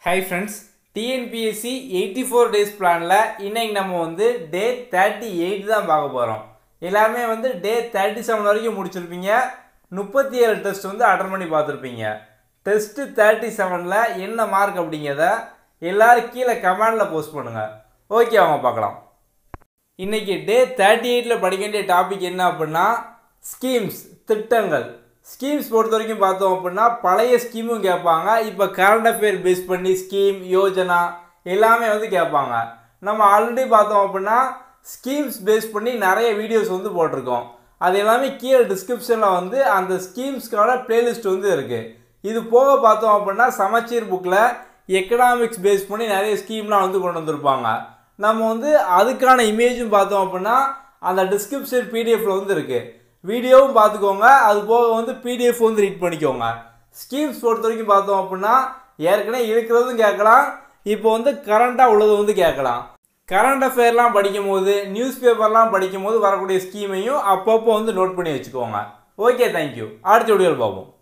high friends TNPSC eighty four days பிளானில் இன்னைக்கு நம்ம வந்து டே தேர்ட்டி எயிட் தான் பார்க்க போகிறோம் எல்லாமே வந்து டே தேர்ட்டி செவன் வரைக்கும் முடிச்சிருப்பீங்க முப்பத்தி ஏழு டெஸ்ட் வந்து அட்டன் பண்ணி பார்த்துருப்பீங்க டெஸ்ட்டு தேர்ட்டி செவனில் என்ன மார்க் அப்படிங்கிறத எல்லாரும் கீழே கமெண்டில் போஸ்ட் பண்ணுங்கள் ஓகே அவங்க பார்க்கலாம் இன்னைக்கு டே தேர்ட்டி எயிட்டில் படிக்க வேண்டிய டாபிக் என்ன அப்படின்னா ஸ்கீம்ஸ் திட்டங்கள் ஸ்கீம்ஸ் பொறுத்த வரைக்கும் பார்த்தோம் அப்படின்னா பழைய ஸ்கீமும் கேட்பாங்க இப்போ கரண்ட் அஃபேர் பேஸ் பண்ணி ஸ்கீம் யோஜனா எல்லாமே வந்து கேட்பாங்க நம்ம ஆல்ரெடி பார்த்தோம் அப்படின்னா ஸ்கீம்ஸ் பேஸ் பண்ணி நிறைய வீடியோஸ் வந்து போட்டிருக்கோம் அது எல்லாமே கீழே டிஸ்கிரிப்ஷனில் வந்து அந்த ஸ்கீம்ஸ்க்கான பிளேலிஸ்ட் வந்து இருக்குது இது போக பார்த்தோம் அப்படின்னா சமச்சீர் புக்கில் எக்கனாமிக்ஸ் பேஸ் பண்ணி நிறைய ஸ்கீம்லாம் வந்து கொண்டு வந்திருப்பாங்க நம்ம வந்து அதுக்கான இமேஜும் பார்த்தோம் அப்படின்னா அந்த டிஸ்கிரிப்ஷன் பிடிஎஃப்ல வந்து இருக்குது வீடியோவும் பார்த்துக்கோங்க அது போக வந்து பிடிஎஃப் வந்து ரீட் பண்ணிக்கோங்க ஸ்கீம்ஸ் பொறுத்த வரைக்கும் பார்த்தோம் அப்படின்னா ஏற்கனவே இருக்கிறதும் கேட்கலாம் இப்போ வந்து கரண்ட்டாக உள்ளது வந்து கேட்கலாம் கரண்ட் அஃபேர்லாம் படிக்கும் போது நியூஸ் பேப்பர்லாம் படிக்கும் போது வரக்கூடிய ஸ்கீமையும் அப்பப்போ வந்து நோட் பண்ணி வச்சுக்கோங்க ஓகே தேங்க்யூ அடுத்த வீடியோவில் பார்ப்போம்